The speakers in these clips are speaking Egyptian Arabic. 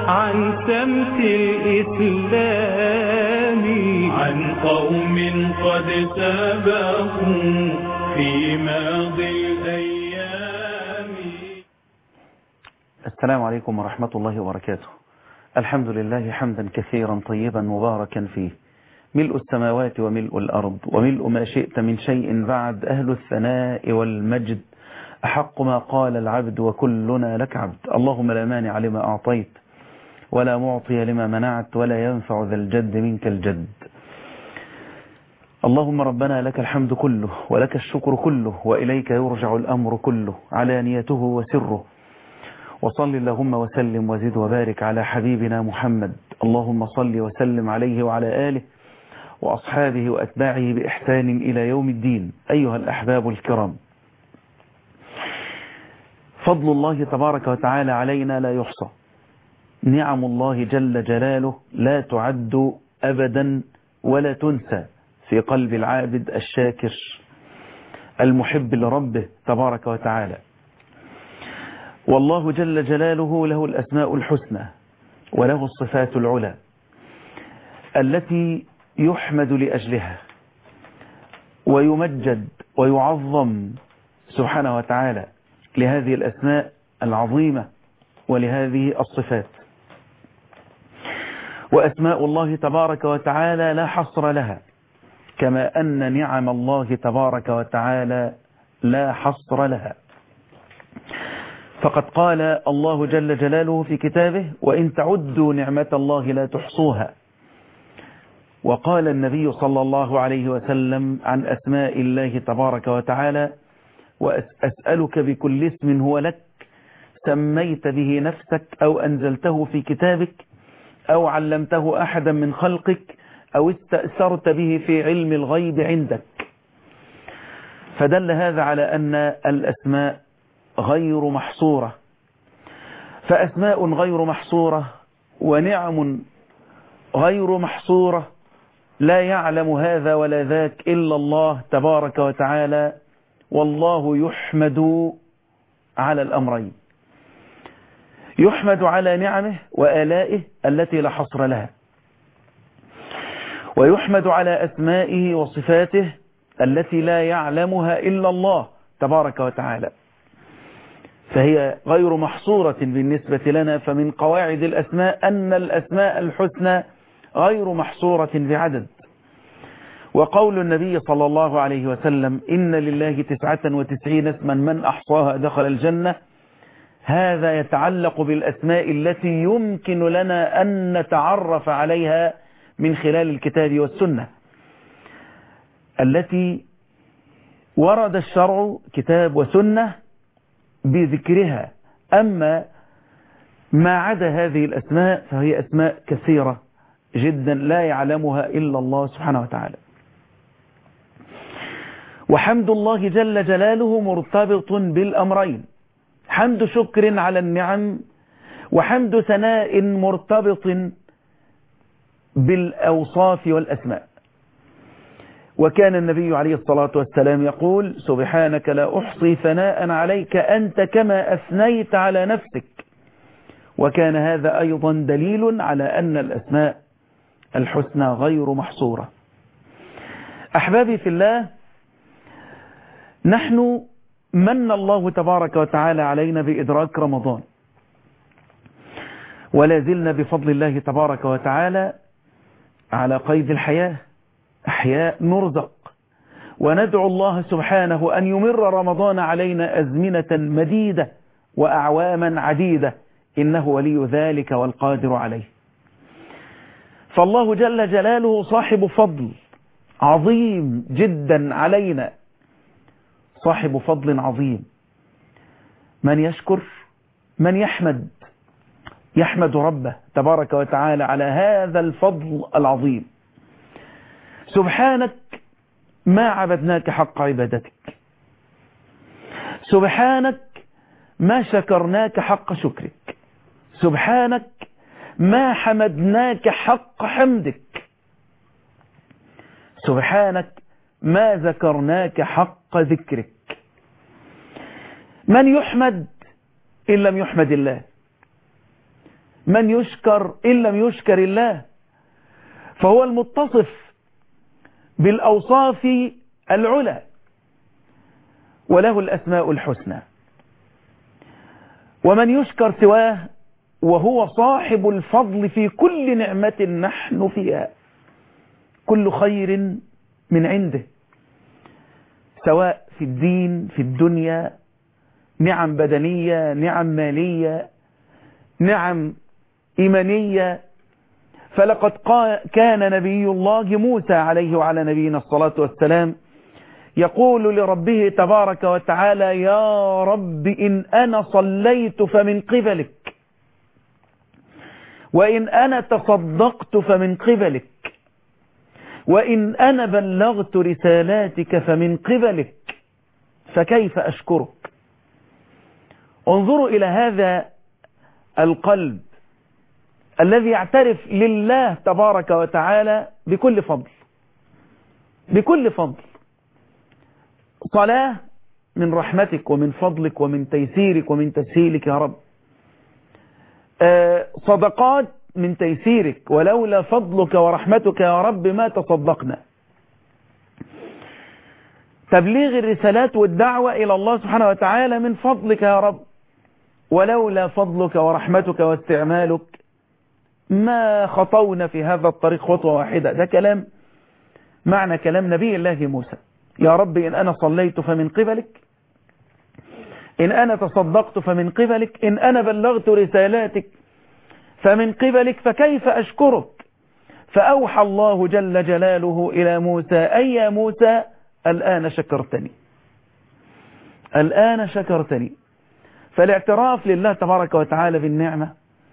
عن سمت الإسلام عن قوم قد سبقوا في ماضي الأيام السلام عليكم ورحمة الله وبركاته الحمد لله حمدا كثيرا طيبا مباركا فيه ملء السماوات وملء الأرض وملء ما شئت من شيء بعد أهل الثناء والمجد أحق ما قال العبد وكلنا لك عبد اللهم لا مانع لما أعطيت ولا معطي لما منعت ولا ينفع ذا الجد منك الجد اللهم ربنا لك الحمد كله ولك الشكر كله وإليك يرجع الأمر كله علانيته وسره وصل اللهم وسلم وزد وبارك على حبيبنا محمد اللهم صل وسلم عليه وعلى آله وأصحابه وأتباعه بإحسان إلى يوم الدين أيها الأحباب الكرام فضل الله تبارك وتعالى علينا لا يحصى نعم الله جل جلاله لا تعد أبدا ولا تنسى في قلب العابد الشاكر المحب لربه تبارك وتعالى والله جل جلاله له الأسماء الحسنى وله الصفات العلى التي يحمد لأجلها ويمجد ويعظم سبحانه وتعالى لهذه الأسماء العظيمة ولهذه الصفات وأسماء الله تبارك وتعالى لا حصر لها كما أن نعم الله تبارك وتعالى لا حصر لها فقد قال الله جل جلاله في كتابه وإن تعدوا نعمة الله لا تحصوها وقال النبي صلى الله عليه وسلم عن أسماء الله تبارك وتعالى وأسألك بكل اسم هو لك سميت به نفسك أو أنزلته في كتابك أو علمته أحدا من خلقك أو استأثرت به في علم الغيب عندك فدل هذا على أن الأسماء غير محصورة فأسماء غير محصورة ونعم غير محصورة لا يعلم هذا ولا ذاك إلا الله تبارك وتعالى والله يحمد على الأمرين يحمد على نعمه وآلائه التي لا حصر لها ويحمد على أسمائه وصفاته التي لا يعلمها إلا الله تبارك وتعالى فهي غير محصورة بالنسبة لنا فمن قواعد الأسماء أن الأسماء الحسنى غير محصورة بعدد وقول النبي صلى الله عليه وسلم إن لله تسعة وتسعين اسما من أحصاها دخل الجنة هذا يتعلق بالأسماء التي يمكن لنا أن نتعرف عليها من خلال الكتاب والسنة التي ورد الشرع كتاب وسنة بذكرها أما ما عدا هذه الأسماء فهي أسماء كثيرة جدا لا يعلمها إلا الله سبحانه وتعالى وحمد الله جل جلاله مرتبط بالأمرين حمد شكر على النعم وحمد ثناء مرتبط بالأوصاف والأسماء وكان النبي عليه الصلاة والسلام يقول سبحانك لا أحصي ثناء عليك أنت كما أثنيت على نفسك وكان هذا أيضا دليل على أن الأسماء الحسنى غير محصورة أحبابي في الله نحن من الله تبارك وتعالى علينا بإدراك رمضان ولا زلنا بفضل الله تبارك وتعالى على قيد الحياة أحياء نرزق وندعو الله سبحانه أن يمر رمضان علينا أزمنة مديدة وأعواما عديدة إنه ولي ذلك والقادر عليه فالله جل جلاله صاحب فضل عظيم جدا علينا صاحب فضل عظيم من يشكر من يحمد يحمد ربه تبارك وتعالى على هذا الفضل العظيم سبحانك ما عبدناك حق عبادتك سبحانك ما شكرناك حق شكرك سبحانك ما حمدناك حق حمدك سبحانك ما ذكرناك حق ذكرك من يحمد إن لم يحمد الله من يشكر إن لم يشكر الله فهو المتصف بالأوصاف العلى وله الأسماء الحسنى ومن يشكر سواه وهو صاحب الفضل في كل نعمة نحن فيها كل خير من عنده سواء في الدين في الدنيا نعم بدنية نعم مالية نعم إيمانية فلقد كان نبي الله موسى عليه وعلى نبينا الصلاة والسلام يقول لربه تبارك وتعالى يا رب إن أنا صليت فمن قبلك وإن أنا تصدقت فمن قبلك وإن أنا بلغت رسالاتك فمن قبلك فكيف أشكرك انظروا إلى هذا القلب الذي يعترف لله تبارك وتعالى بكل فضل بكل فضل صلاة من رحمتك ومن فضلك ومن تيسيرك ومن تسهيلك يا رب صدقات من تيسيرك ولولا فضلك ورحمتك يا رب ما تصدقنا تبليغ الرسالات والدعوة إلى الله سبحانه وتعالى من فضلك يا رب ولولا فضلك ورحمتك واستعمالك ما خطونا في هذا الطريق خطوة واحدة ده كلام معنى كلام نبي الله موسى يا رب إن أنا صليت فمن قبلك إن أنا تصدقت فمن قبلك إن أنا بلغت رسالاتك فمن قبلك فكيف أشكرك فأوحى الله جل جلاله إلى موسى أي يا موسى الآن شكرتني الآن شكرتني فالاعتراف لله تبارك وتعالى بالنعمة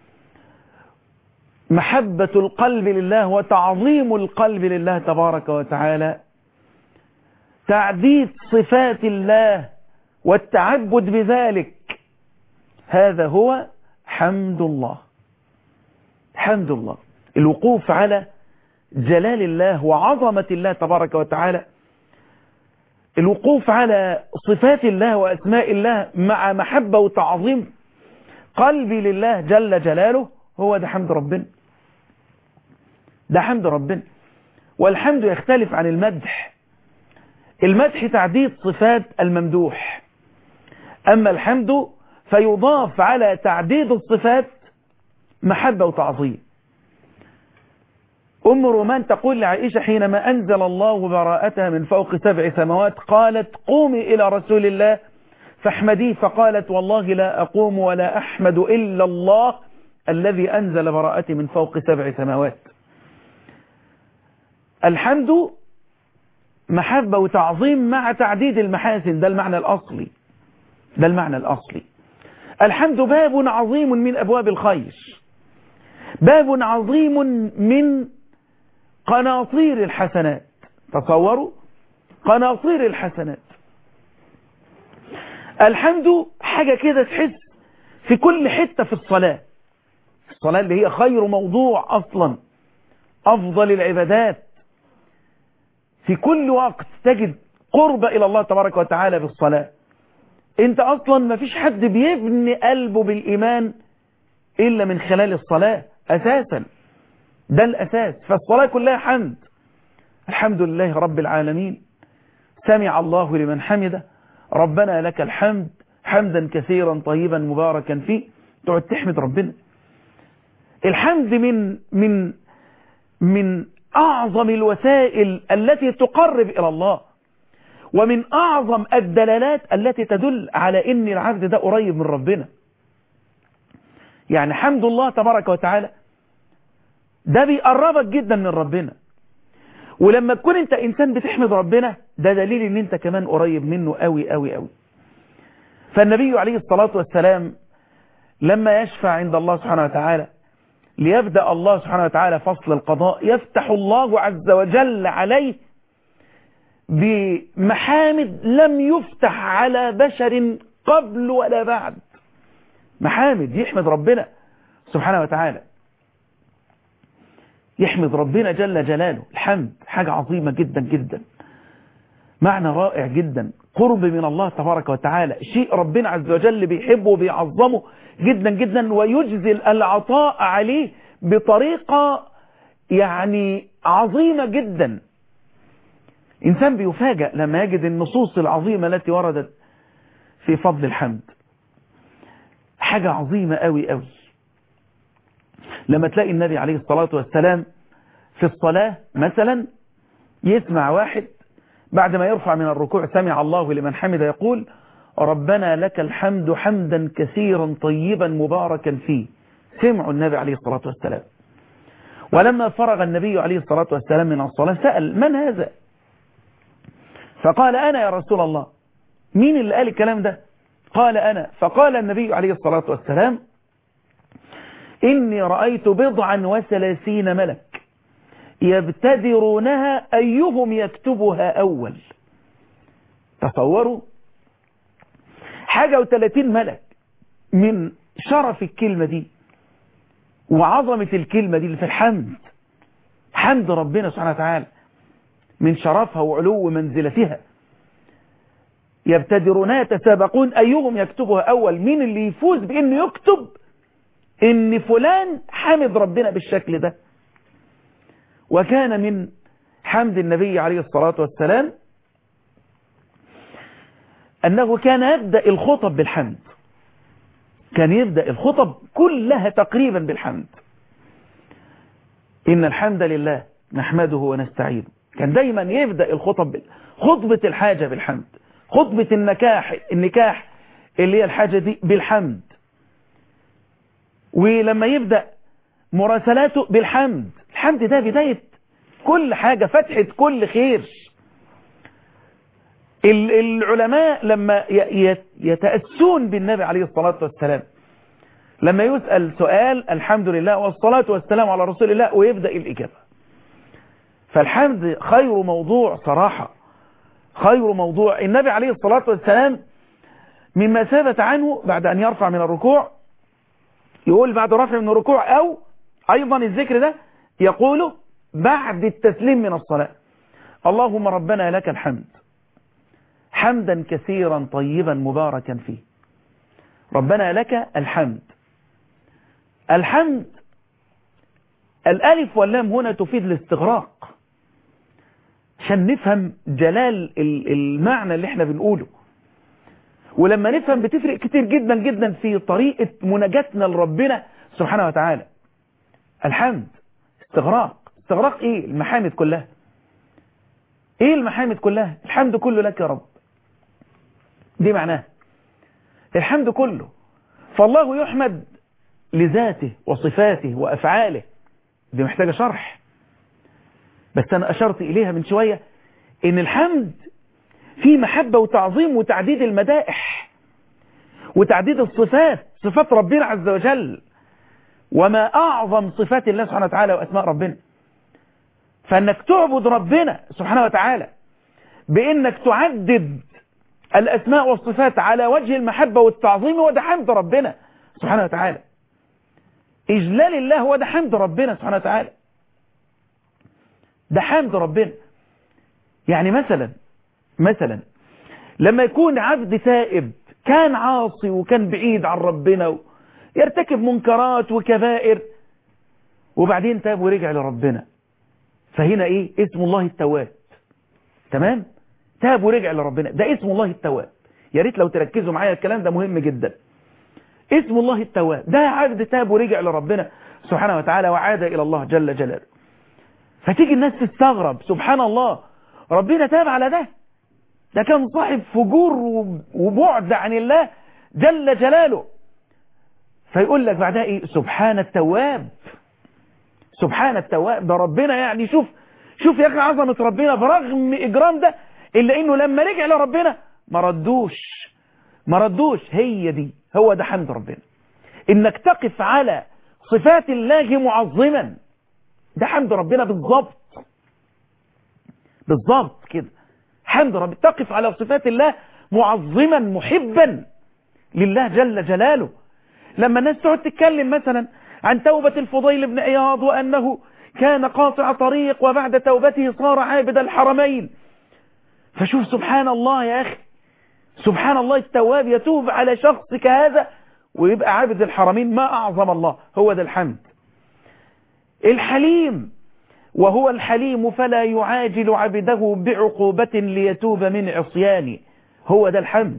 محبة القلب لله وتعظيم القلب لله تبارك وتعالى تعديد صفات الله والتعبد بذلك هذا هو حمد الله حمد الله الوقوف على جلال الله وعظمة الله تبارك وتعالى الوقوف على صفات الله وأسماء الله مع محبة وتعظيم قلبي لله جل جلاله هو ده حمد ربنا ده حمد ربنا والحمد يختلف عن المدح المدح تعديد صفات الممدوح أما الحمد فيضاف على تعديد الصفات محبة وتعظيم أم رومان تقول لعائشة حينما أنزل الله براءتها من فوق سبع سماوات قالت قومي إلى رسول الله فاحمديه فقالت والله لا أقوم ولا أحمد إلا الله الذي أنزل براءتي من فوق سبع سماوات الحمد محبة وتعظيم مع تعديد المحاسن ده المعنى الأصلي ده المعنى الأصلي الحمد باب عظيم من أبواب الخير باب عظيم من قناطير الحسنات تصوروا قناطير الحسنات الحمد حاجة كده تحس في كل حتة في الصلاة الصلاة اللي هي خير موضوع أصلا أفضل العبادات في كل وقت تجد قرب إلى الله تبارك وتعالى بالصلاة انت أصلا ما فيش حد بيبني قلبه بالإيمان إلا من خلال الصلاة أساسا ده الأساس فالصلاة كلها حمد الحمد لله رب العالمين سمع الله لمن حمده ربنا لك الحمد حمدا كثيرا طيبا مباركا فيه تقعد تحمد ربنا الحمد من من من أعظم الوسائل التي تقرب إلى الله ومن أعظم الدلالات التي تدل على أن العبد ده قريب من ربنا يعني حمد الله تبارك وتعالى ده بيقربك جدا من ربنا ولما تكون انت انسان بتحمد ربنا ده دليل ان انت كمان قريب منه قوي قوي قوي فالنبي عليه الصلاة والسلام لما يشفع عند الله سبحانه وتعالى ليبدأ الله سبحانه وتعالى فصل القضاء يفتح الله عز وجل عليه بمحامد لم يفتح على بشر قبل ولا بعد محامد يحمد ربنا سبحانه وتعالى يحمد ربنا جل جلاله الحمد حاجة عظيمة جدا جدا معنى رائع جدا قرب من الله تبارك وتعالى شيء ربنا عز وجل بيحبه وبيعظمه جدا جدا ويجزل العطاء عليه بطريقة يعني عظيمة جدا إنسان بيفاجأ لما يجد النصوص العظيمة التي وردت في فضل الحمد حاجة عظيمة قوي قوي لما تلاقي النبي عليه الصلاة والسلام في الصلاة مثلا يسمع واحد بعد ما يرفع من الركوع سمع الله لمن حمد يقول ربنا لك الحمد حمدا كثيرا طيبا مباركا فيه سمعوا النبي عليه الصلاة والسلام ولما فرغ النبي عليه الصلاة والسلام من الصلاة سأل من هذا فقال أنا يا رسول الله مين اللي قال الكلام ده قال أنا فقال النبي عليه الصلاة والسلام إني رأيت بضعا وثلاثين ملك يبتدرونها أيهم يكتبها أول تصوروا حاجة وثلاثين ملك من شرف الكلمة دي وعظمة الكلمة دي اللي في الحمد حمد ربنا سبحانه وتعالى من شرفها وعلو منزلتها يبتدرونها يتسابقون أيهم يكتبها أول مين اللي يفوز بأنه يكتب إن فلان حمد ربنا بالشكل ده وكان من حمد النبي عليه الصلاة والسلام أنه كان يبدأ الخطب بالحمد كان يبدأ الخطب كلها تقريبا بالحمد إن الحمد لله نحمده ونستعينه كان دايما يبدأ الخطب خطبة الحاجة بالحمد خطبة النكاح النكاح اللي هي الحاجة دي بالحمد ولما يبدأ مراسلاته بالحمد الحمد ده بداية كل حاجة فتحة كل خير العلماء لما يتأسون بالنبي عليه الصلاة والسلام لما يسأل سؤال الحمد لله والصلاة والسلام على رسول الله ويبدأ الإجابة فالحمد خير موضوع صراحة خير موضوع النبي عليه الصلاة والسلام مما ثبت عنه بعد أن يرفع من الركوع يقول بعد رفع من الركوع أو أيضا الذكر ده يقول بعد التسليم من الصلاة اللهم ربنا لك الحمد حمدا كثيرا طيبا مباركا فيه ربنا لك الحمد الحمد الألف واللام هنا تفيد الاستغراق عشان نفهم جلال المعنى اللي احنا بنقوله ولما نفهم بتفرق كتير جدا جدا في طريقة مناجاتنا لربنا سبحانه وتعالى الحمد استغراق استغراق ايه المحامد كلها ايه المحامد كلها الحمد كله لك يا رب دي معناه الحمد كله فالله يحمد لذاته وصفاته وأفعاله دي محتاجة شرح بس أنا أشرت إليها من شوية إن الحمد فيه محبة وتعظيم وتعديد المدائح وتعديد الصفات صفات ربنا عز وجل وما أعظم صفات الله سبحانه وتعالى وأسماء ربنا فأنك تعبد ربنا سبحانه وتعالى بأنك تعدد الأسماء والصفات على وجه المحبة والتعظيم وده حمد ربنا سبحانه وتعالى إجلال الله هو ده حمد ربنا سبحانه وتعالى ده حمد ربنا يعني مثلا مثلا لما يكون عبد تائب كان عاصي وكان بعيد عن ربنا يرتكب منكرات وكبائر وبعدين تاب ورجع لربنا فهنا ايه اسم الله التواب تمام تاب ورجع لربنا ده اسم الله التواب يا ريت لو تركزوا معايا الكلام ده مهم جدا اسم الله التواب ده عبد تاب ورجع لربنا سبحانه وتعالى وعاد إلى الله جل جلاله فتيجي الناس تستغرب سبحان الله ربنا تاب على ده ده كان صاحب فجور وبعد عن الله جل جلاله فيقول لك بعدها ايه سبحان التواب سبحان التواب ده ربنا يعني شوف شوف يا اخي عظمة ربنا برغم اجرام ده الا انه لما رجع لربنا ما ردوش ما ردوش هي دي هو ده حمد ربنا انك تقف على صفات الله معظما ده حمد ربنا بالضبط بالضبط كده حمد ربنا تقف على صفات الله معظما محبا لله جل جلاله لما الناس تقعد تتكلم مثلا عن توبة الفضيل بن عياض وأنه كان قاطع طريق وبعد توبته صار عابد الحرمين فشوف سبحان الله يا أخي سبحان الله التواب يتوب على شخص كهذا ويبقى عابد الحرمين ما أعظم الله هو ده الحمد الحليم وهو الحليم فلا يعاجل عبده بعقوبة ليتوب من عصيانه هو ده الحمد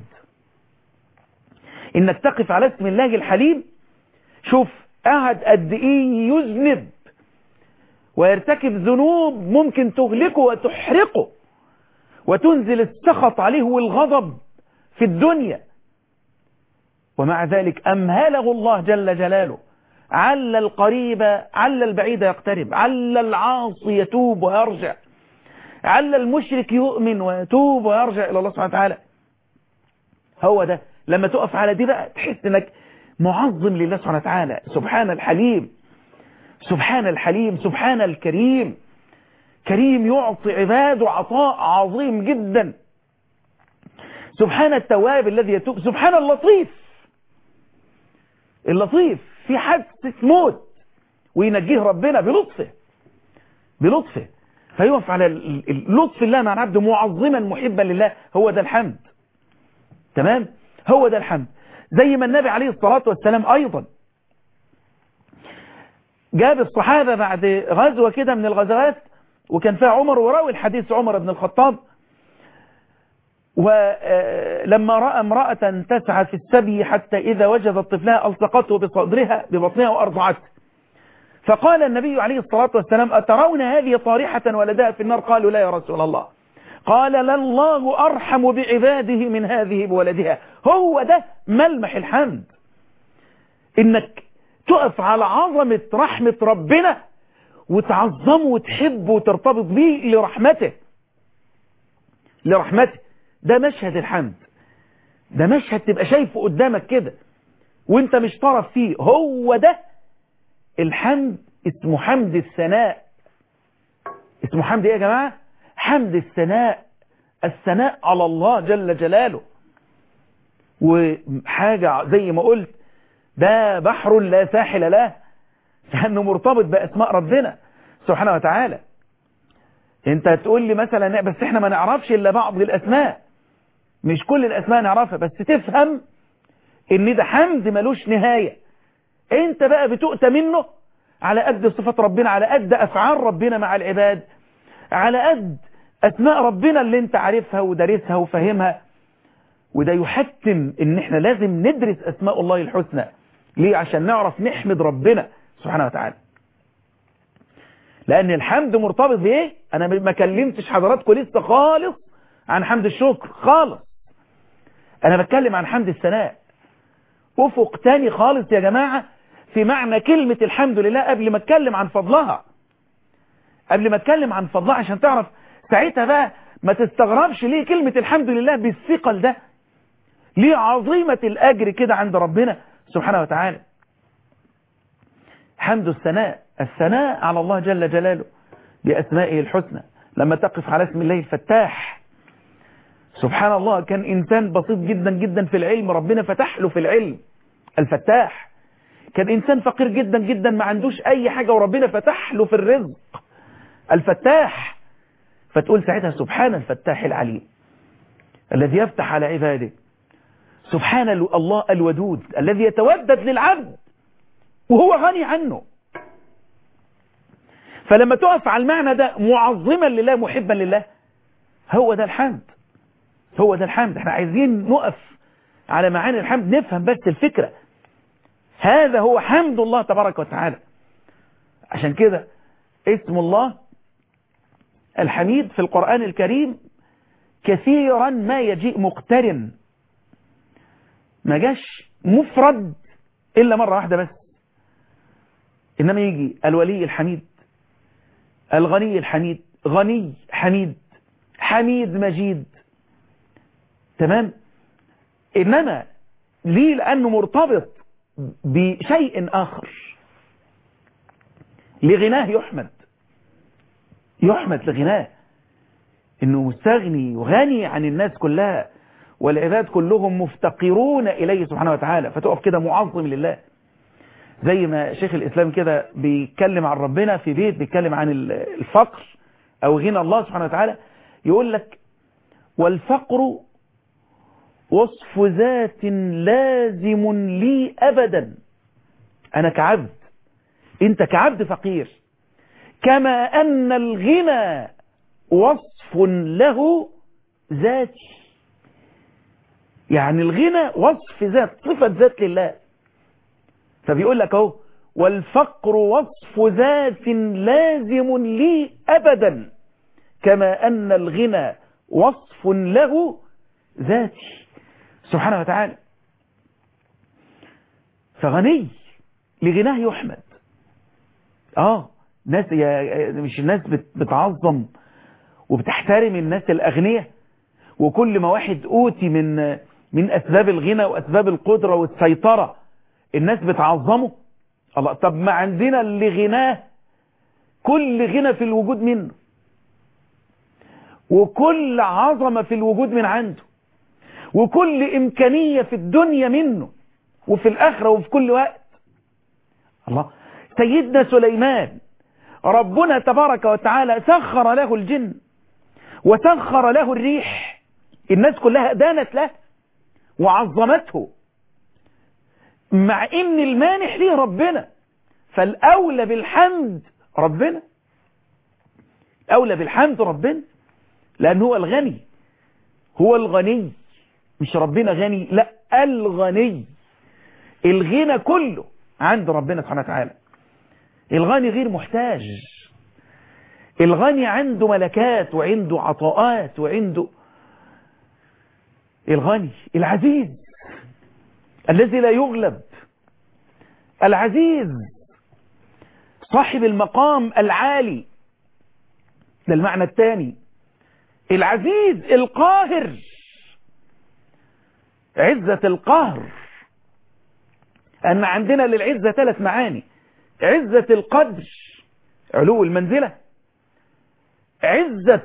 انك تقف على اسم الله الحليم شوف قعد قد ايه يذنب ويرتكب ذنوب ممكن تهلكه وتحرقه وتنزل السخط عليه والغضب في الدنيا ومع ذلك أمهله الله جل جلاله عل القريب عل البعيد يقترب عل العاصي يتوب ويرجع عل المشرك يؤمن ويتوب ويرجع إلى الله سبحانه وتعالى هو ده لما تقف على دي بقى تحس انك معظم لله سبحانه وتعالى سبحان الحليم سبحان الحليم سبحان الكريم كريم يعطي عباده عطاء عظيم جدا سبحان التواب الذي يتوب سبحان اللطيف اللطيف في حادثة موت وينجيه ربنا بلطفه بلطفه فيقف على اللطف الله مع العبد معظما محبا لله هو ده الحمد تمام هو ده الحمد زي ما النبي عليه الصلاة والسلام أيضا جاب الصحابة بعد غزوة كده من الغزوات وكان فيها عمر وراوي الحديث عمر بن الخطاب ولما رأى امرأة تسعى في السبي حتى إذا وجدت طفلها ألصقته بصدرها ببطنها وأرضعته فقال النبي عليه الصلاة والسلام أترون هذه طارحة ولدها في النار قالوا لا يا رسول الله قال لله أرحم بعباده من هذه بولدها هو ده ملمح الحمد إنك تقف على عظمة رحمة ربنا وتعظمه وتحبه وترتبط به لرحمته لرحمته ده مشهد الحمد ده مشهد تبقى شايفه قدامك كده وانت مش طرف فيه هو ده الحمد اسمه حمد الثناء اسمه حمد ايه يا جماعة حمد الثناء الثناء على الله جل جلاله وحاجة زي ما قلت ده بحر لا ساحل له لأنه مرتبط بأسماء ربنا سبحانه وتعالى انت تقول لي مثلا بس احنا ما نعرفش الا بعض الاسماء مش كل الاسماء نعرفها بس تفهم ان ده حمد ملوش نهاية انت بقى بتؤتى منه على قد صفات ربنا على قد افعال ربنا مع العباد على قد اسماء ربنا اللي انت عارفها ودارسها وفاهمها وده يحتم ان احنا لازم ندرس اسماء الله الحسنى ليه عشان نعرف نحمد ربنا سبحانه وتعالى لان الحمد مرتبط بايه انا ما كلمتش حضراتكم لسه خالص عن حمد الشكر خالص انا بتكلم عن حمد الثناء افق تاني خالص يا جماعة في معنى كلمة الحمد لله قبل ما اتكلم عن فضلها قبل ما اتكلم عن فضلها عشان تعرف ساعتها بقى ما تستغربش ليه كلمة الحمد لله بالثقل ده ليه عظيمة الأجر كده عند ربنا سبحانه وتعالى حمد الثناء الثناء على الله جل جلاله بأسمائه الحسنى لما تقف على اسم الله الفتاح سبحان الله كان إنسان بسيط جدا جدا في العلم ربنا فتح له في العلم الفتاح كان إنسان فقير جدا جدا ما عندوش أي حاجة وربنا فتح له في الرزق الفتاح فتقول ساعتها سبحان الفتاح العليم الذي يفتح على عباده سبحان الله الودود الذي يتودد للعبد وهو غني عنه فلما تقف على المعنى ده معظما لله محبا لله هو ده الحمد هو ده الحمد احنا عايزين نقف على معاني الحمد نفهم بس الفكرة هذا هو حمد الله تبارك وتعالى عشان كده اسم الله الحميد في القرآن الكريم كثيرا ما يجيء مقترن ما جاش مفرد إلا مرة واحدة بس إنما يجي الولي الحميد الغني الحميد غني حميد حميد مجيد تمام إنما ليه لأنه مرتبط بشيء آخر لغناه يحمد يحمد لغناه إنه مستغني وغني عن الناس كلها والعباد كلهم مفتقرون إليه سبحانه وتعالى فتقف كده معظم لله زي ما شيخ الإسلام كده بيتكلم عن ربنا في بيت بيتكلم عن الفقر أو غنى الله سبحانه وتعالى يقول لك والفقر وصف ذات لازم لي أبدا أنا كعبد أنت كعبد فقير كما أن الغنى وصف له ذاتي يعني الغنى وصف ذات صفة ذات لله فبيقول لك اهو والفقر وصف ذات لازم لي أبدا كما أن الغنى وصف له ذاتي سبحانه وتعالى فغني لغناه يحمد اه ناس مش الناس بتعظم وبتحترم الناس الأغنياء وكل ما واحد أوتي من من أسباب الغنى وأسباب القدرة والسيطرة الناس بتعظمه الله طب ما عندنا اللي غناه كل غنى في الوجود منه وكل عظمة في الوجود من عنده وكل إمكانية في الدنيا منه وفي الآخرة وفي كل وقت الله سيدنا سليمان ربنا تبارك وتعالى سخر له الجن وسخر له الريح الناس كلها دانت له وعظمته مع ان المانح ليه ربنا فالاولى بالحمد ربنا اولى بالحمد ربنا لان هو الغني هو الغني مش ربنا غني لا الغني الغنى كله عند ربنا سبحانه وتعالى الغني غير محتاج الغني عنده ملكات وعنده عطاءات وعنده الغني العزيز الذي لا يغلب العزيز صاحب المقام العالي ده المعنى الثاني العزيز القاهر عزة القهر أن عندنا للعزة ثلاث معاني عزة القدر علو المنزلة عزة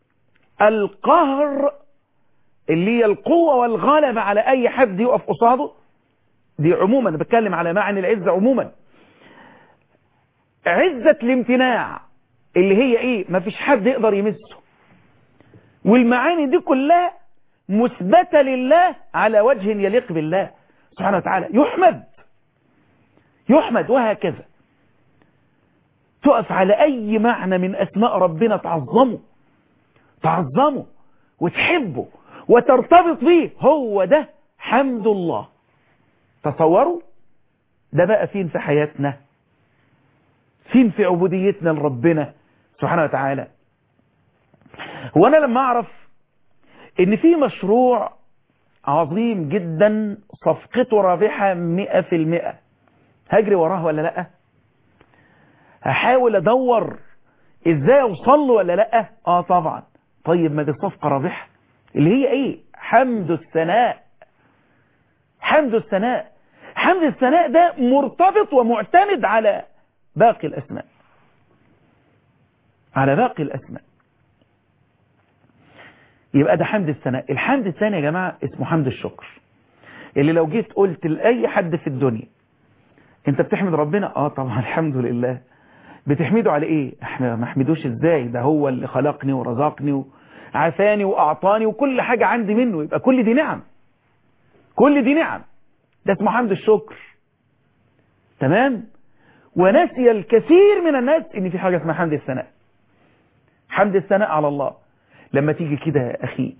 القهر اللي هي القوة والغلبة على أي حد يقف قصاده دي عموما بتكلم على معنى العزة عموما عزة الامتناع اللي هي ايه مفيش حد يقدر يمسه والمعاني دي كلها مثبتة لله على وجه يليق بالله سبحانه وتعالى يحمد يحمد وهكذا تقف على أي معنى من أسماء ربنا تعظمه تعظمه وتحبه وترتبط به هو ده حمد الله تصوروا ده بقى فين في حياتنا فين في عبوديتنا لربنا سبحانه وتعالى هو أنا لما أعرف إن في مشروع عظيم جدا صفقته رابحة مئة في المئة هجري وراه ولا لأ هحاول أدور إزاي أوصل له ولا لأ آه طبعا طيب ما دي صفقة رابحة اللي هي إيه حمد الثناء حمد الثناء حمد الثناء ده مرتبط ومعتمد على باقي الأسماء على باقي الأسماء يبقى ده حمد الثناء الحمد الثاني يا جماعة اسمه حمد الشكر اللي لو جيت قلت لأي حد في الدنيا انت بتحمد ربنا اه طبعا الحمد لله بتحمده على ايه احنا ما احمدوش ازاي ده هو اللي خلقني ورزقني وعافاني واعطاني وكل حاجة عندي منه يبقى كل دي نعم كل دي نعم ده اسمه حمد الشكر تمام ونسي الكثير من الناس ان في حاجة اسمها حمد الثناء حمد الثناء على الله لما تيجي كده يا اخي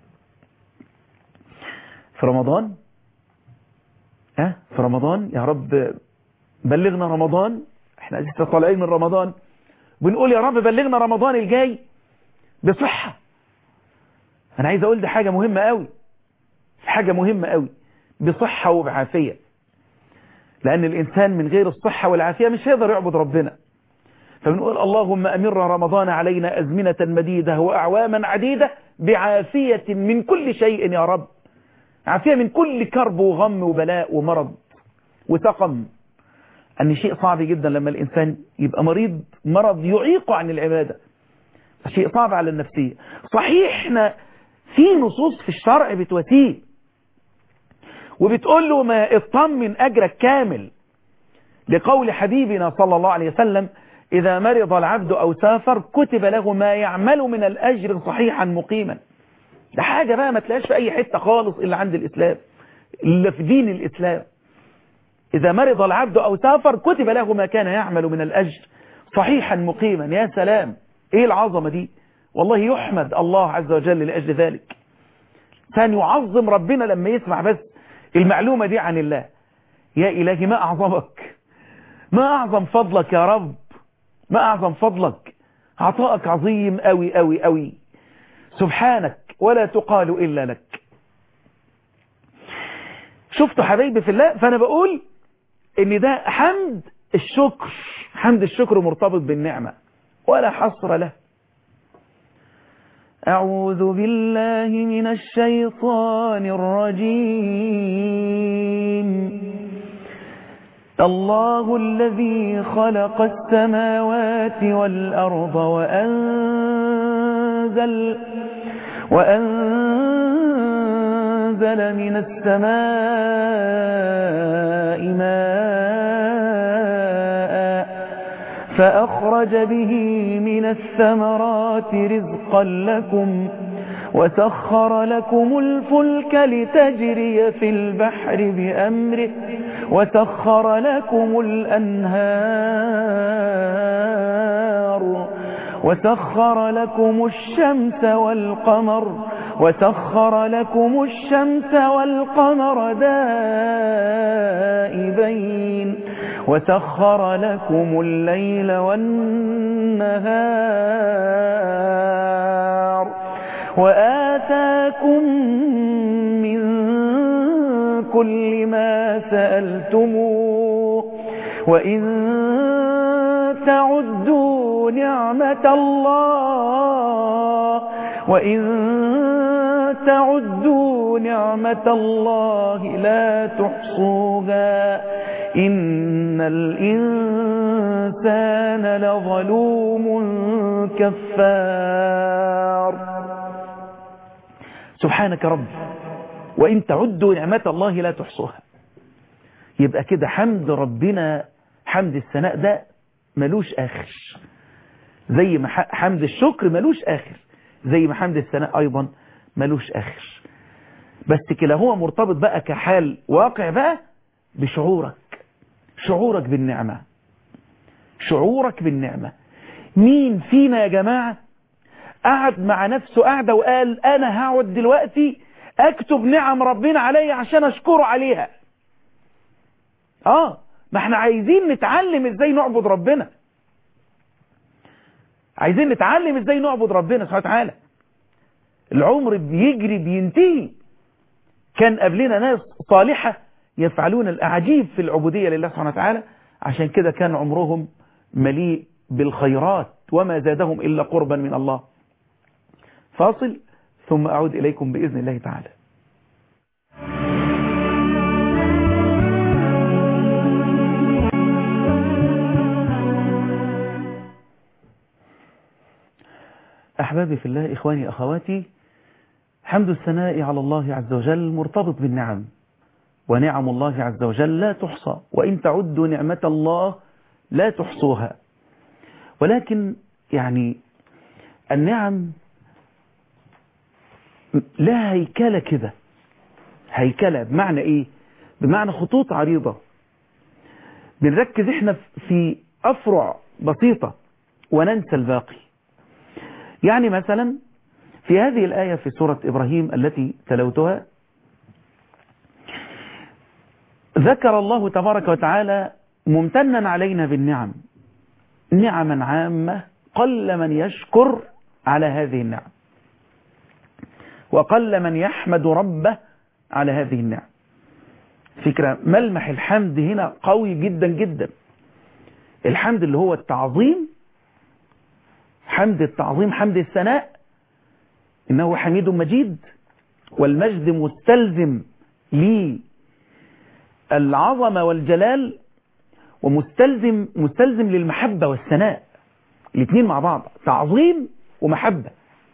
في رمضان ها في رمضان يا رب بلغنا رمضان احنا لسه طالعين من رمضان بنقول يا رب بلغنا رمضان الجاي بصحة انا عايز اقول دي حاجة مهمة قوي حاجة مهمة قوي بصحة وبعافية لان الانسان من غير الصحة والعافية مش هيقدر يعبد ربنا فبنقول اللهم أمر رمضان علينا أزمنة مديدة وأعواما عديدة بعافية من كل شيء يا رب عافية من كل كرب وغم وبلاء ومرض وسقم أن شيء صعب جدا لما الإنسان يبقى مريض مرض يعيقه عن العبادة شيء صعب على النفسية صحيح احنا في نصوص في الشرع بتوتيه وبتقول له ما اطمن أجرك كامل لقول حبيبنا صلى الله عليه وسلم إذا مرض العبد أو سافر كتب له ما يعمل من الأجر صحيحا مقيما ده حاجة بقى ما تلاقيش في أي حتة خالص إلا عند الإسلام إلا في دين الإسلام إذا مرض العبد أو سافر كتب له ما كان يعمل من الأجر صحيحا مقيما يا سلام إيه العظمة دي والله يحمد الله عز وجل لأجل ذلك كان يعظم ربنا لما يسمع بس المعلومة دي عن الله يا إلهي ما أعظمك ما أعظم فضلك يا رب ما أعظم فضلك عطاءك عظيم أوي أوي أوي سبحانك ولا تقال إلا لك شفتوا حبايبي في الله فأنا بقول إن ده حمد الشكر حمد الشكر مرتبط بالنعمة ولا حصر له أعوذ بالله من الشيطان الرجيم الله الذي خلق السماوات والأرض وأنزل وأنزل من السماء ماء فأخرج به من الثمرات رزقا لكم وسخر لكم الفلك لتجري في البحر بأمره وسخر لكم الأنهار وسخر لكم الشمس والقمر وسخر لكم الشمس والقمر دائبين وسخر لكم الليل والنهار وآتاكم من كل ما سألتموه وإن تعدوا نعمة الله وإن تعدوا نعمة الله لا تحصوها إن الإنسان لظلوم كفار سبحانك رب وإن تعدوا نعمة الله لا تحصوها يبقى كده حمد ربنا حمد الثناء ده ملوش آخر زي ما حمد الشكر ملوش آخر زي ما حمد الثناء أيضا ملوش آخر بس كده هو مرتبط بقى كحال واقع بقى بشعورك شعورك بالنعمة شعورك بالنعمة مين فينا يا جماعة قعد مع نفسه قاعدة وقال أنا هقعد دلوقتي أكتب نعم ربنا عليا عشان أشكره عليها آه ما احنا عايزين نتعلم ازاي نعبد ربنا عايزين نتعلم ازاي نعبد ربنا سبحانه وتعالى العمر بيجري بينتهي كان قبلنا ناس صالحة يفعلون الأعجيب في العبودية لله سبحانه وتعالى عشان كده كان عمرهم مليء بالخيرات وما زادهم إلا قربا من الله فاصل ثم أعود إليكم بإذن الله تعالى أحبابي في الله إخواني أخواتي حمد الثناء على الله عز وجل مرتبط بالنعم ونعم الله عز وجل لا تحصى وإن تعدوا نعمة الله لا تحصوها ولكن يعني النعم لا هيكلة كده هيكلة بمعنى ايه بمعنى خطوط عريضة بنركز احنا في افرع بسيطة وننسى الباقي يعني مثلا في هذه الآية في سورة إبراهيم التي تلوتها ذكر الله تبارك وتعالى ممتنا علينا بالنعم نعما عامة قل من يشكر على هذه النعم وقل من يحمد ربه على هذه النعم فكرة ملمح الحمد هنا قوي جدا جدا الحمد اللي هو التعظيم حمد التعظيم حمد الثناء إنه حميد مجيد والمجد مستلزم للعظمة والجلال ومستلزم مستلزم للمحبة والثناء الاثنين مع بعض تعظيم ومحبة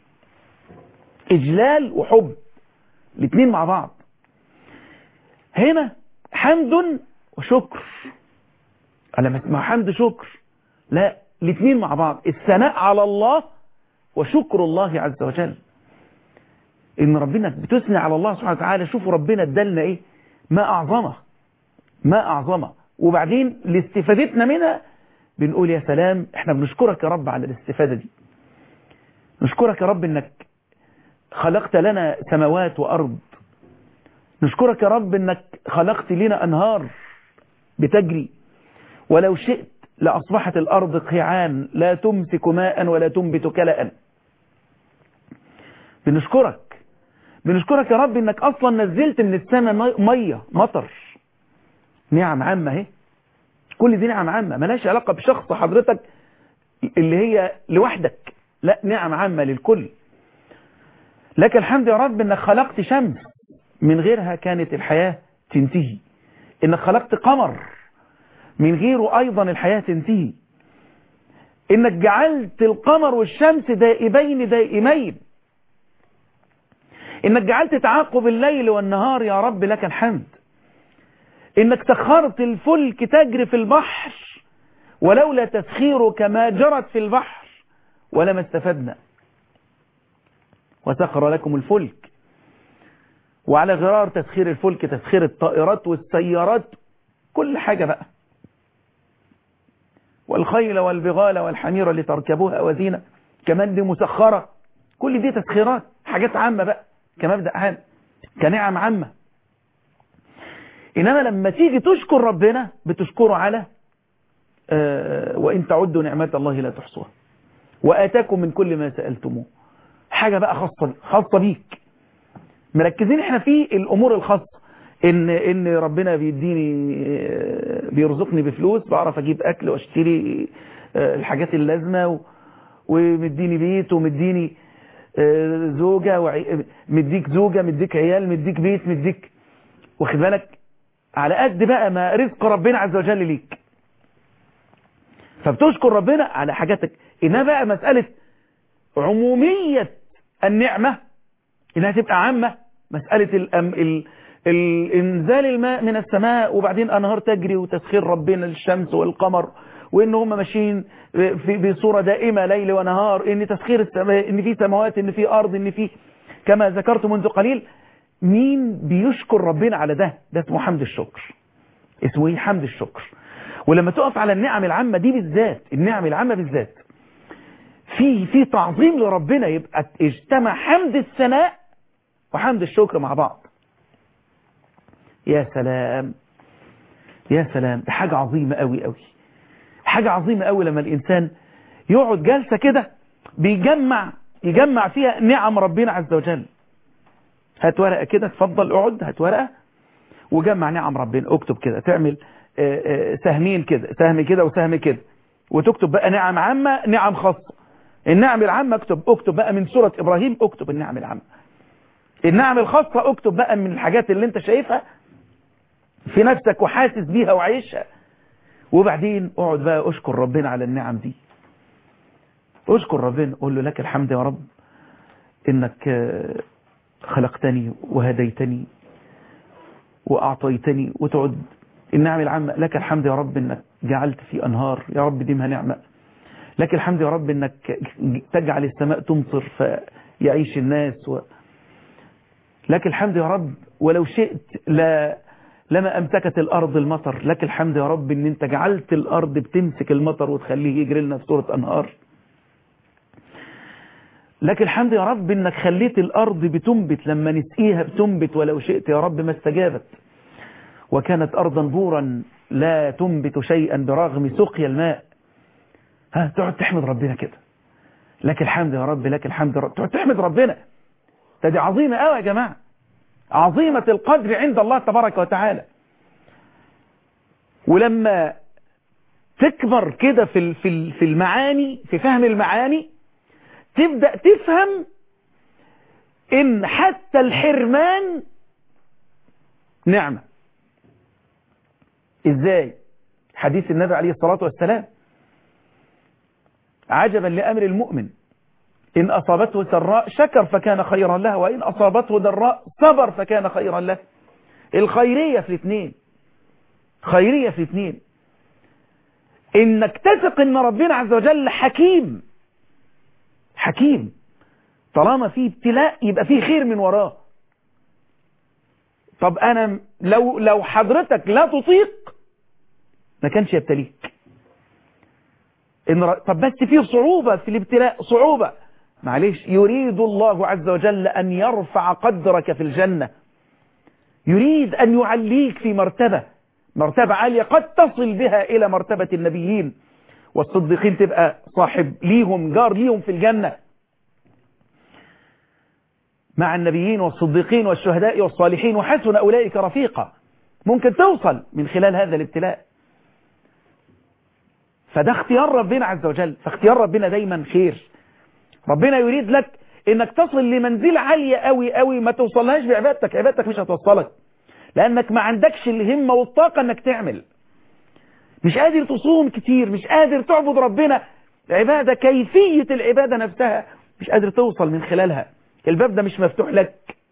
إجلال وحب الاثنين مع بعض هنا حمد وشكر أنا ما حمد شكر لا الاثنين مع بعض الثناء على الله وشكر الله عز وجل ان ربنا بتثني على الله سبحانه وتعالى شوفوا ربنا ادالنا ايه ما اعظمه ما اعظمه وبعدين لاستفادتنا منها بنقول يا سلام احنا بنشكرك يا رب على الاستفادة دي نشكرك يا رب انك خلقت لنا سماوات وارض نشكرك يا رب انك خلقت لنا انهار بتجري ولو شئت لأصبحت الأرض قيعان لا تمسك ماء ولا تنبت كلأ بنشكرك بنشكرك يا رب انك اصلا نزلت من السماء مية مطر نعم عامة اهي كل دي نعم عامة ملاش علاقة بشخص حضرتك اللي هي لوحدك لا نعم عامة للكل لك الحمد يا رب انك خلقت شمس من غيرها كانت الحياة تنتهي انك خلقت قمر من غيره ايضا الحياة تنتهي انك جعلت القمر والشمس دائبين دائمين انك جعلت تعاقب الليل والنهار يا رب لك الحمد انك سخرت الفلك تجري في البحر ولولا تسخيرك ما جرت في البحر ولما استفدنا وسخر لكم الفلك وعلى غرار تسخير الفلك تسخير الطائرات والسيارات كل حاجة بقى والخيل والبغال والحمير لتركبوها وزينة كمان دي مسخرة كل دي تسخيرات حاجات عامة بقى كمبدأ عام كنعم عامة إنما لما تيجي تشكر ربنا بتشكره على آه وإن تعدوا نعمات الله لا تحصوها وآتاكم من كل ما سألتموه حاجة بقى خاصة خاصة بيك مركزين احنا في الأمور الخاصة ان ان ربنا بيديني بيرزقني بفلوس بعرف اجيب اكل واشتري الحاجات اللازمه ومديني بيت ومديني زوجه وعي... مديك زوجه مديك عيال مديك بيت مديك واخد بالك على قد بقى ما رزق ربنا عز وجل ليك فبتشكر ربنا على حاجاتك انها بقى مساله عموميه النعمه انها تبقى عامه مساله الأم... ال... الانزال الماء من السماء وبعدين انهار تجري وتسخير ربنا للشمس والقمر وان هم ماشيين في بصوره دائمه ليل ونهار ان تسخير السماء ان في سماوات ان في ارض ان في كما ذكرت منذ قليل مين بيشكر ربنا على ده ده اسمه حمد الشكر اسمه ايه حمد الشكر ولما تقف على النعم العامه دي بالذات النعم العامه بالذات في في تعظيم لربنا يبقى اجتمع حمد الثناء وحمد الشكر مع بعض يا سلام يا سلام دي حاجة عظيمة قوي قوي حاجة عظيمة قوي لما الإنسان يقعد جلسة كده بيجمع يجمع فيها نعم ربنا عز وجل هات ورقة كده تفضل اقعد هات ورقة وجمع نعم ربنا اكتب كده تعمل سهمين كده سهم كده وسهم كده وتكتب بقى نعم عامة نعم خاصة النعم العامة اكتب اكتب بقى من سورة إبراهيم اكتب النعم العامة النعم الخاصة اكتب بقى من الحاجات اللي انت شايفها في نفسك وحاسس بيها وعايشها وبعدين اقعد بقى اشكر ربنا على النعم دي اشكر ربنا قول له لك الحمد يا رب انك خلقتني وهديتني واعطيتني وتقعد النعم العامة لك الحمد يا رب انك جعلت في انهار يا رب ديمها نعمة لك الحمد يا رب انك تجعل السماء تمطر فيعيش الناس و... لك الحمد يا رب ولو شئت لا لما أمسكت الأرض المطر لك الحمد يا رب ان انت جعلت الأرض بتمسك المطر وتخليه يجري لنا في سورة أنهار لك الحمد يا رب انك خليت الأرض بتنبت لما نسقيها بتنبت ولو شئت يا رب ما استجابت وكانت أرضا بورا لا تنبت شيئا برغم سقيا الماء ها تقعد تحمد ربنا كده لك الحمد يا رب لك الحمد يا رب تقعد تحمد ربنا ده دي عظيمة قوي يا جماعة عظيمة القدر عند الله تبارك وتعالى ولما تكبر كده في في في المعاني في فهم المعاني تبدأ تفهم ان حتى الحرمان نعمة ازاي حديث النبي عليه الصلاة والسلام عجبا لأمر المؤمن إن أصابته سراء شكر فكان خيرا له وإن أصابته ضراء صبر فكان خيرا له الخيرية في الاثنين خيرية في الاثنين إنك تثق إن ربنا عز وجل حكيم حكيم طالما في ابتلاء يبقى في خير من وراه طب انا لو لو حضرتك لا تطيق ما كانش يبتليك إن ر... طب بس في صعوبة في الابتلاء صعوبة معلش يريد الله عز وجل أن يرفع قدرك في الجنة يريد أن يعليك في مرتبة مرتبة عالية قد تصل بها إلى مرتبة النبيين والصديقين تبقى صاحب ليهم جار ليهم في الجنة مع النبيين والصديقين والشهداء والصالحين وحسن أولئك رفيقا ممكن توصل من خلال هذا الابتلاء فده اختيار ربنا عز وجل فاختيار ربنا دايما خير ربنا يريد لك انك تصل لمنزلة عالية قوي قوي ما توصلهاش بعبادتك عبادتك مش هتوصلك لانك ما عندكش الهمة والطاقة انك تعمل مش قادر تصوم كتير مش قادر تعبد ربنا عبادة كيفية العبادة نفسها مش قادر توصل من خلالها الباب ده مش مفتوح لك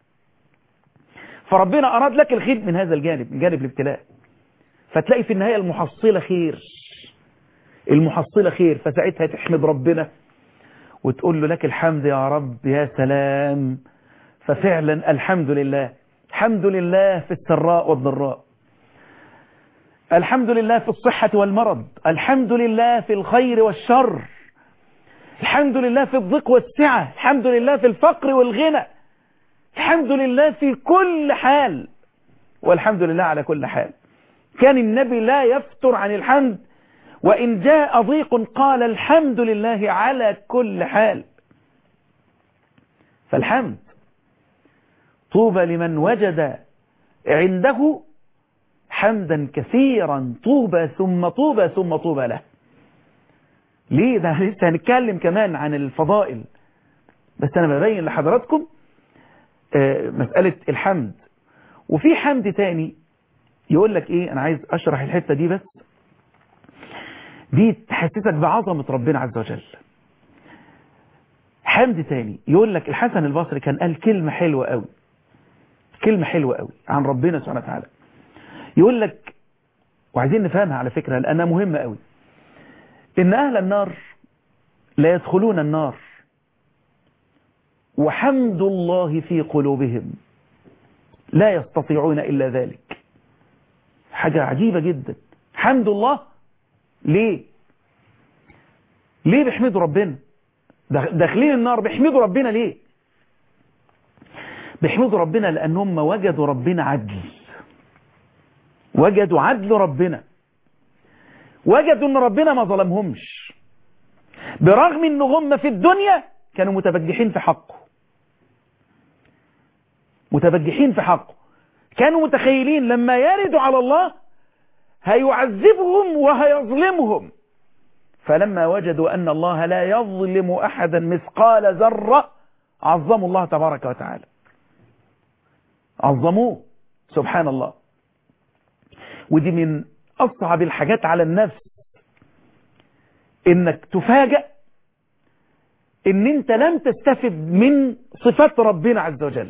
فربنا أراد لك الخير من هذا الجانب من جانب الابتلاء فتلاقي في النهاية المحصلة خير المحصلة خير فساعتها تحمد ربنا وتقول له لك الحمد يا رب يا سلام ففعلا الحمد لله الحمد لله في السراء والضراء الحمد لله في الصحة والمرض الحمد لله في الخير والشر الحمد لله في الضيق والسعة الحمد لله في الفقر والغنى الحمد لله في كل حال والحمد لله على كل حال كان النبي لا يفتر عن الحمد وإن جاء ضيق قال الحمد لله على كل حال فالحمد طوبى لمن وجد عنده حمدا كثيرا طوبى ثم طوبى ثم طوبى له ليه ده لسه هنتكلم كمان عن الفضائل بس انا ببين لحضراتكم مسألة الحمد وفي حمد تاني يقول لك ايه انا عايز اشرح الحتة دي بس دي تحسسك بعظمة ربنا عز وجل حمد تاني يقول لك الحسن البصري كان قال كلمة حلوة قوي كلمة حلوة قوي عن ربنا سبحانه وتعالى يقول لك وعايزين نفهمها على فكرة لأنها مهمة قوي إن أهل النار لا يدخلون النار وحمد الله في قلوبهم لا يستطيعون إلا ذلك حاجة عجيبة جدا حمد الله ليه ليه بيحمدوا ربنا داخلين النار بيحمدوا ربنا ليه بيحمدوا ربنا لأنهم وجدوا ربنا عدل وجدوا عدل ربنا وجدوا ان ربنا ما ظلمهمش برغم ان هم في الدنيا كانوا متبجحين في حقه متبجحين في حقه كانوا متخيلين لما يردوا على الله هيعذبهم وهيظلمهم فلما وجدوا أن الله لا يظلم أحدا مثقال ذرة عظموا الله تبارك وتعالى عظموه سبحان الله ودي من أصعب الحاجات على النفس إنك تفاجأ إن أنت لم تستفد من صفات ربنا عز وجل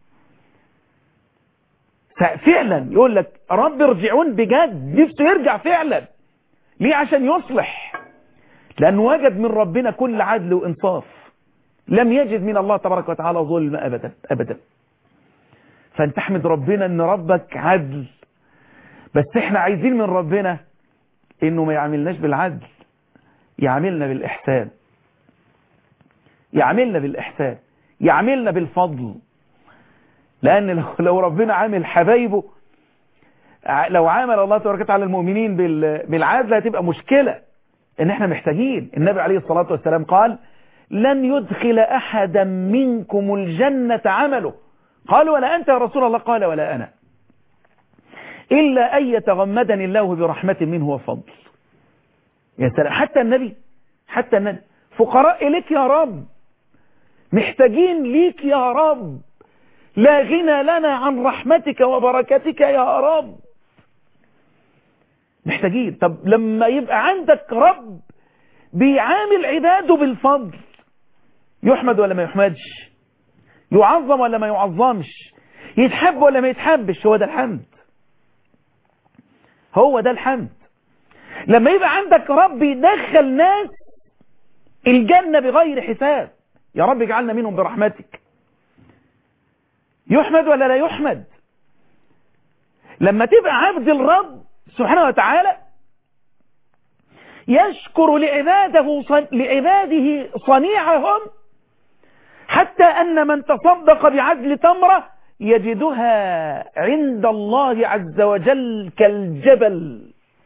فعلا يقول لك رب ارجعون بجد نفسه يرجع فعلا ليه عشان يصلح لأنه وجد من ربنا كل عدل وإنصاف لم يجد من الله تبارك وتعالى ظلم أبدا أبدا فانت احمد ربنا ان ربك عدل بس احنا عايزين من ربنا انه ما يعاملناش بالعدل يعاملنا بالإحسان يعاملنا بالإحسان يعاملنا بالفضل لأن لو ربنا عامل حبايبه لو عامل الله تبارك وتعالى المؤمنين بالعدل هتبقى مشكلة ان احنا محتاجين النبي عليه الصلاة والسلام قال لن يدخل أحدا منكم الجنة عمله قال ولا أنت يا رسول الله قال ولا أنا إلا أن يتغمدني الله برحمة منه وفضل يا سلام حتى النبي حتى النبي فقراء إليك يا رب محتاجين ليك يا رب لا غنى لنا عن رحمتك وبركتك يا رب محتاجين طب لما يبقى عندك رب بيعامل عباده بالفضل يحمد ولا ما يحمدش يعظم ولا ما يعظمش يتحب ولا ما يتحبش هو ده الحمد هو ده الحمد لما يبقى عندك رب يدخل ناس الجنة بغير حساب يا رب اجعلنا منهم برحمتك يحمد ولا لا يحمد لما تبقى عبد الرب سبحانه وتعالى يشكر لعباده صن... لعباده صنيعهم حتى أن من تصدق بعدل تمرة يجدها عند الله عز وجل كالجبل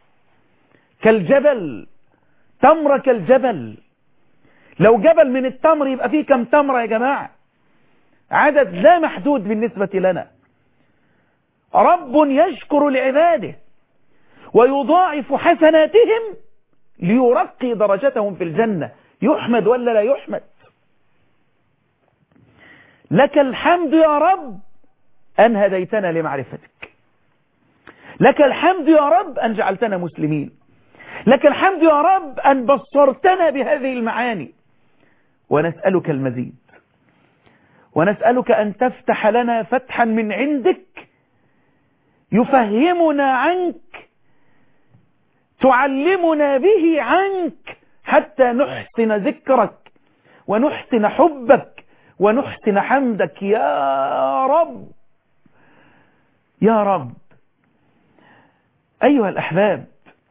كالجبل تمرة كالجبل لو جبل من التمر يبقى فيه كم تمرة يا جماعة عدد لا محدود بالنسبة لنا رب يشكر لعباده ويضاعف حسناتهم ليرقي درجتهم في الجنة يحمد ولا لا يحمد لك الحمد يا رب أن هديتنا لمعرفتك لك الحمد يا رب أن جعلتنا مسلمين لك الحمد يا رب أن بصرتنا بهذه المعاني ونسألك المزيد ونسألك أن تفتح لنا فتحا من عندك يفهمنا عنك تعلمنا به عنك حتى نحسن ذكرك ونحسن حبك ونحسن حمدك يا رب يا رب أيها الأحباب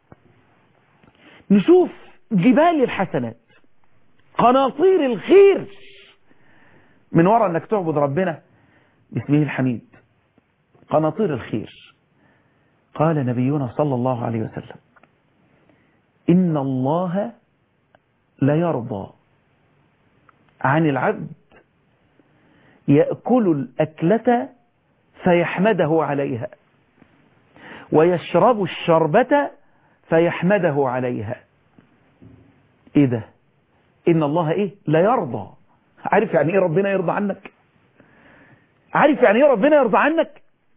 نشوف جبال الحسنات قناطير الخير من وراء أنك تعبد ربنا باسمه الحميد قناطير الخير قال نبينا صلى الله عليه وسلم إن الله لا يرضى عن العبد يأكل الأكلة فيحمده عليها ويشرب الشربة فيحمده عليها ايه ده ان الله ايه لا يرضى عارف يعني ايه ربنا يرضى عنك عارف يعني ايه ربنا يرضى عنك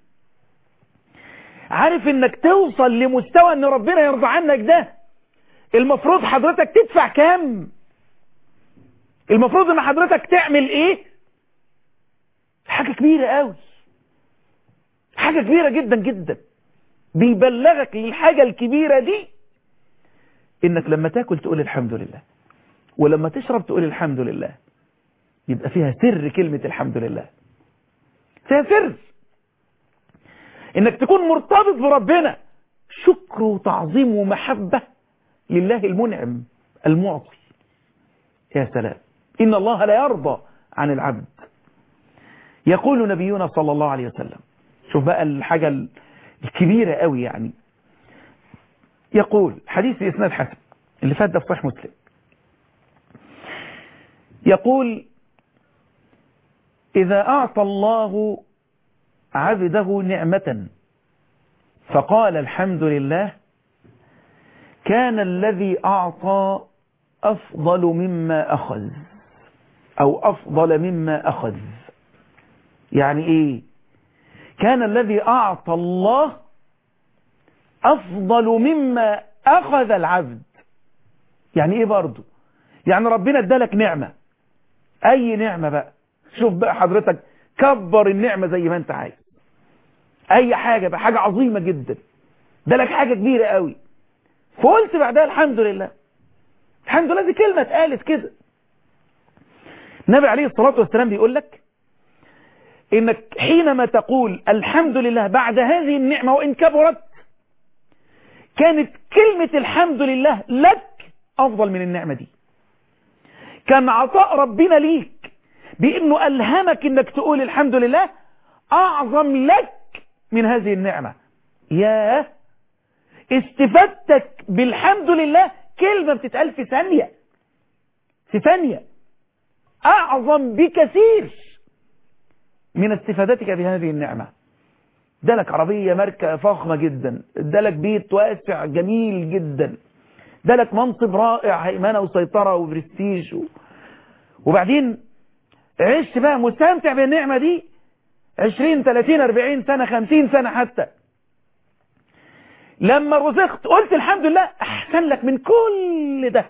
عارف انك توصل لمستوى ان ربنا يرضى عنك ده المفروض حضرتك تدفع كام المفروض ان حضرتك تعمل ايه حاجة كبيرة قوي حاجة كبيرة جدا جدا بيبلغك للحاجة الكبيرة دي انك لما تاكل تقول الحمد لله ولما تشرب تقول الحمد لله يبقى فيها سر كلمة الحمد لله فيها سر انك تكون مرتبط بربنا شكر وتعظيم ومحبة لله المنعم المعطي يا سلام إن الله لا يرضى عن العبد يقول نبينا صلى الله عليه وسلم شوف بقى الحاجة الكبيرة قوي يعني يقول حديث إسناد حسن اللي فات ده في صحيح مسلم يقول إذا أعطى الله عبده نعمة فقال الحمد لله كان الذي أعطى أفضل مما أخذ أو أفضل مما أخذ يعني إيه كان الذي أعطى الله أفضل مما أخذ العبد يعني إيه برضو يعني ربنا ادالك نعمة أي نعمة بقى شوف بقى حضرتك كبر النعمة زي ما أنت عايز أي حاجة بقى حاجة عظيمة جدا ادالك حاجة كبيرة قوي فقلت بعدها الحمد لله الحمد لله دي كلمة اتقالت كده النبي عليه الصلاة والسلام بيقول لك انك حينما تقول الحمد لله بعد هذه النعمة وان كبرت كانت كلمة الحمد لله لك افضل من النعمة دي كان عطاء ربنا ليك بانه الهمك انك تقول الحمد لله اعظم لك من هذه النعمة ياه استفادتك بالحمد لله كلمة بتتقال في ثانية في ثانية أعظم بكثير من استفادتك بهذه النعمة ادالك عربية ماركة فخمة جدا ادالك بيت واسع جميل جدا ادالك منصب رائع هيمنة وسيطرة وبرستيج و... وبعدين عشت بقى مستمتع بالنعمة دي 20 30 40 سنة 50 سنة حتى لما رزقت قلت الحمد لله احسن لك من كل ده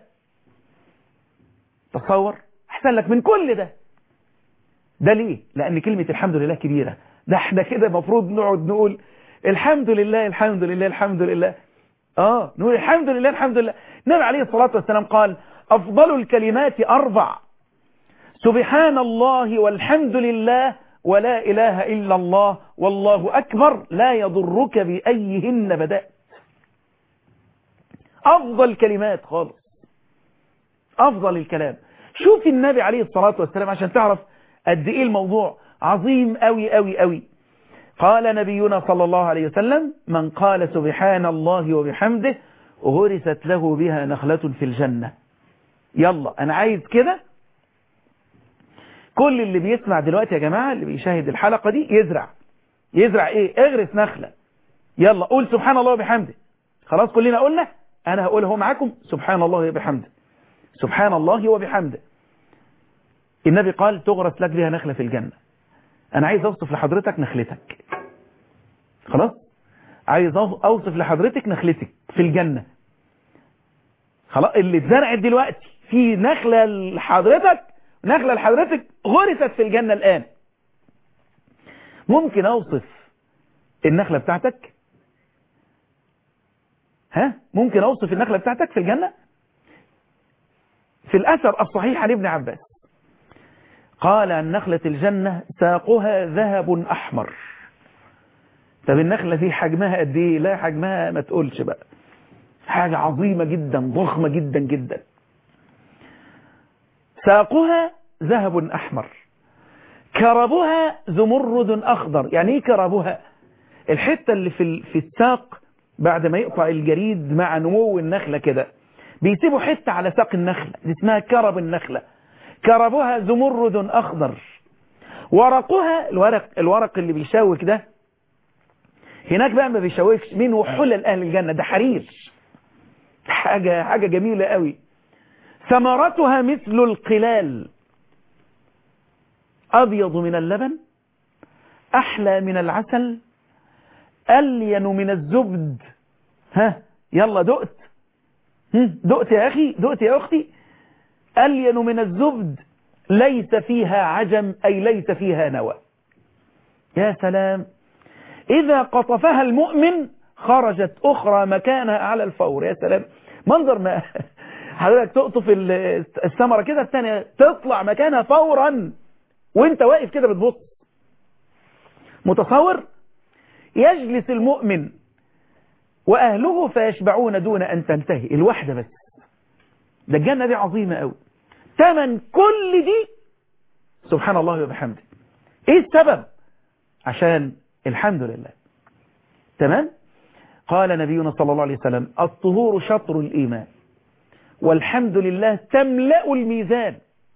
تصور احسن لك من كل ده ده ليه لان كلمة الحمد لله كبيرة ده احنا كده مفروض نقعد نقول الحمد لله الحمد لله الحمد لله اه نقول الحمد لله الحمد لله النبي عليه الصلاة والسلام قال افضل الكلمات اربع سبحان الله والحمد لله ولا إله إلا الله والله أكبر لا يضرك بأيهن بدأت أفضل كلمات خالص أفضل الكلام شوف النبي عليه الصلاة والسلام عشان تعرف قد إيه الموضوع عظيم أوي أوي أوي قال نبينا صلى الله عليه وسلم من قال سبحان الله وبحمده غرست له بها نخلة في الجنة يلا أنا عايز كده كل اللي بيسمع دلوقتي يا جماعة اللي بيشاهد الحلقة دي يزرع يزرع ايه اغرس نخلة يلا قول سبحان الله وبحمده خلاص كلنا قلنا انا هقول اهو معاكم سبحان الله وبحمده سبحان الله وبحمده النبي قال تغرس لك بها نخلة في الجنة انا عايز اوصف لحضرتك نخلتك خلاص عايز اوصف لحضرتك نخلتك في الجنة خلاص اللي اتزرعت دلوقتي في نخلة لحضرتك نخلة لحضرتك غرست في الجنة الآن ممكن أوصف النخلة بتاعتك ها ممكن أوصف النخلة بتاعتك في الجنة في الأثر الصحيح عن ابن عباس قال عن نخلة الجنة ساقها ذهب أحمر طب النخلة دي حجمها قد ايه لا حجمها ما تقولش بقى حاجة عظيمة جدا ضخمة جدا جدا ساقها ذهب أحمر كربها زمرد أخضر يعني ايه كربها الحتة اللي في في الساق بعد ما يقطع الجريد مع نمو النخلة كده بيسيبوا حتة على ساق النخلة دي اسمها كرب النخلة كربها زمرد أخضر ورقها الورق الورق اللي بيشوك ده هناك بقى ما بيشوكش منه حلل أهل الجنة ده حرير حاجة حاجة جميلة قوي ثمرتها مثل القلال أبيض من اللبن أحلى من العسل ألين من الزبد ها يلا دقت دقت يا أخي دقت يا أختي ألين من الزبد ليس فيها عجم أي ليس فيها نوى يا سلام إذا قطفها المؤمن خرجت أخرى مكانها على الفور يا سلام منظر ما حضرتك تقطف الثمرة كده الثانية تطلع مكانها فورا وانت واقف كده بتبص متصور يجلس المؤمن وأهله فيشبعون دون أن تنتهي الوحدة بس ده الجنة دي عظيمة قوي تمن كل دي سبحان الله وبحمده ايه السبب عشان الحمد لله تمام قال نبينا صلى الله عليه وسلم الطهور شطر الإيمان والحمد لله تملأ الميزان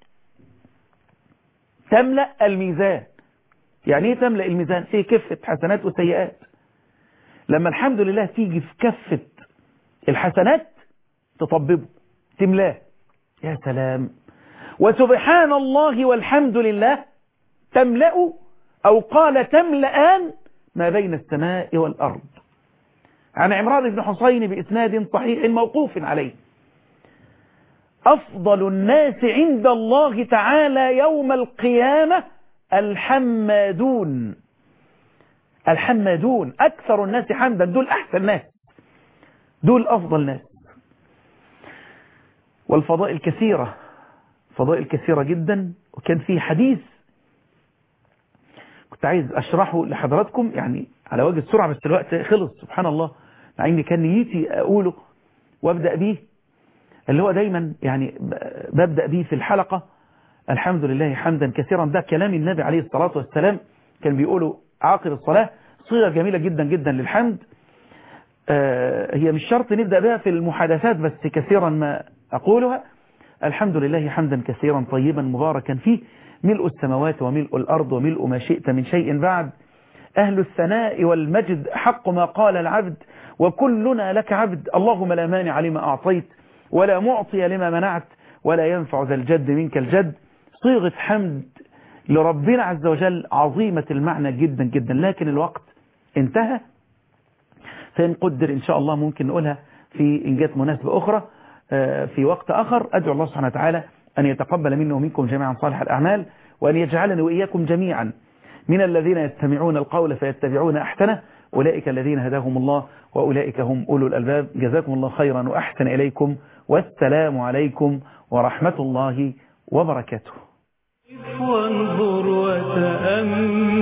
تملأ الميزان يعني ايه تملأ الميزان في كفة حسنات وسيئات لما الحمد لله تيجي في كفة الحسنات تطببه تملاه يا سلام وسبحان الله والحمد لله تملأ أو قال تملأان ما بين السماء والأرض عن عمران بن حسين بإسناد صحيح موقوف عليه أفضل الناس عند الله تعالى يوم القيامة الحمادون الحمادون أكثر الناس حمدا دول أحسن ناس دول أفضل ناس والفضائل كثيرة فضائل كثيرة جدا وكان في حديث كنت عايز أشرحه لحضراتكم يعني على وجه السرعة بس الوقت خلص سبحان الله مع إني كان نيتي أقوله وأبدأ بيه اللي هو دايما يعني ببدأ بيه في الحلقة الحمد لله حمدا كثيرا ده كلام النبي عليه الصلاة والسلام كان بيقوله عاقب الصلاة صيغة جميلة جدا جدا للحمد هي مش شرط نبدأ بها في المحادثات بس كثيرا ما أقولها الحمد لله حمدا كثيرا طيبا مباركا فيه ملء السماوات وملء الأرض وملء ما شئت من شيء بعد أهل الثناء والمجد حق ما قال العبد وكلنا لك عبد اللهم لا مانع لما أعطيت ولا معطي لما منعت ولا ينفع ذا الجد منك الجد صيغة حمد لربنا عز وجل عظيمة المعنى جدا جدا لكن الوقت انتهى فإن قدر إن شاء الله ممكن نقولها في إن جات مناسبة أخرى في وقت آخر أدعو الله سبحانه وتعالى أن يتقبل منه ومنكم جميعا صالح الأعمال وأن يجعلني وإياكم جميعا من الذين يستمعون القول فيتبعون أحسنه أولئك الذين هداهم الله وأولئك هم أولو الألباب جزاكم الله خيرا وأحسن إليكم والسلام عليكم ورحمة الله وبركاته وانظر وتأمل